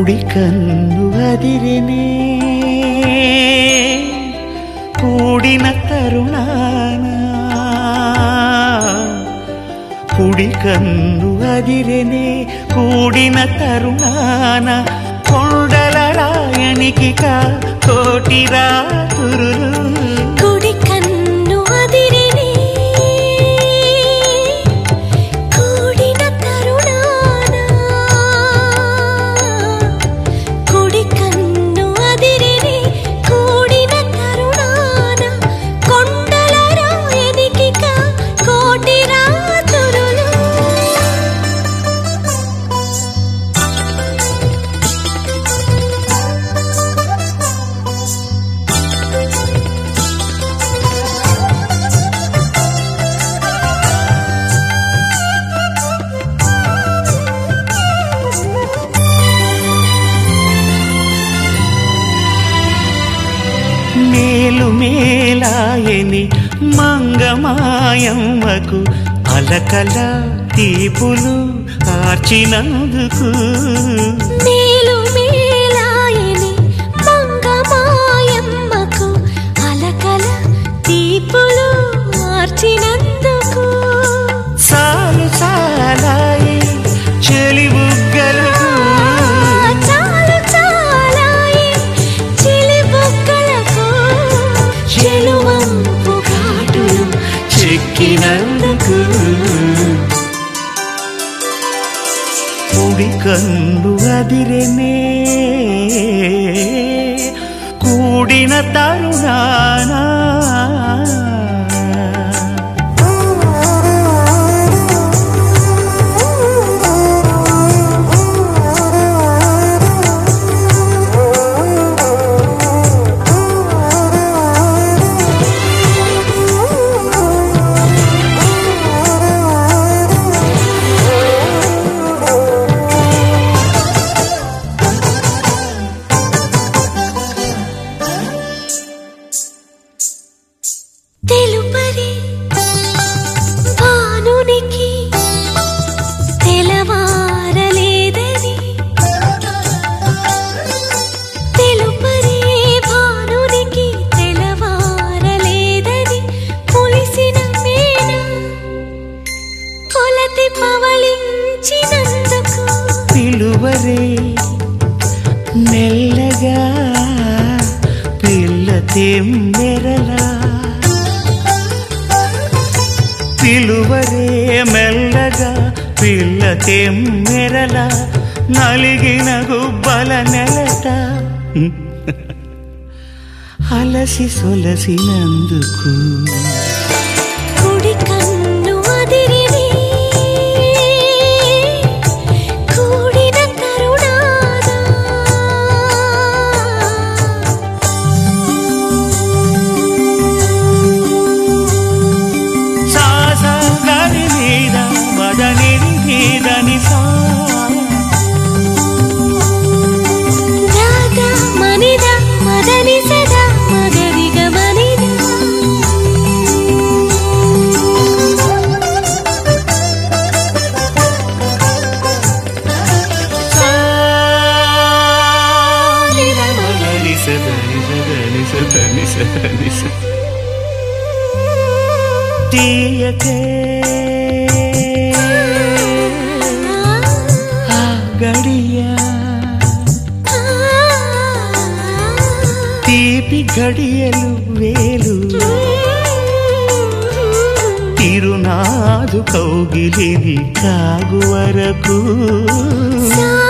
కుడి కన్ను అదిరినే కూడిన తరుణాన కుడి కన్ను అదిరినే కూడిన తరుణాన కొండల రాయనికి కా కోటి రాతురులు కుడి కన్ను అదిరినే కూడిన తరుణాన కుడి కన్ను అదిరినే కూడిన తరుణాన కొండల రాయనికి కా కోటి రాతురులు మేలు మేలాయని మంగమాయమ్మకు అలకల తీపులు ఆర్చినందుకు మేలు మేలాయని మంగమాయమ్మకు అలకల తీపులు మార్చినందుకు సాలు సాలాయి చెలి బుగ్గలకు చాలు చాలాయి చిలిబుగ్గలకు చెలువంపు ఘాటులు చెక్కినందుకు కుడి కన్ను అదిరెనే కూడిన తరుణానా తెలుపరి భానునికి తెలవారలేదని తెలుపరి భానునికి తెలవారలేదని పులిసిన మేన కొలతి పవళించినందుకు పిలువరే మెల్లగా పిల్ల తెమ్మెరలా పిలువరే మెల్లగా పిల్ల తెమ్మెరలా నలిగిన గుబ్బల నెలట అలసి సొలసినందుకు కుడి కన్ను అదిరిని కూడిన తరుణాన సాస గని మీద మదని మీదని సా రాగ మనిద మదని సదా మగరిగ మనిద తీయకే ఆ గడియా తీపి గడియలు వేలు తిరునాదు కౌగిలిని కాగు వరకు సా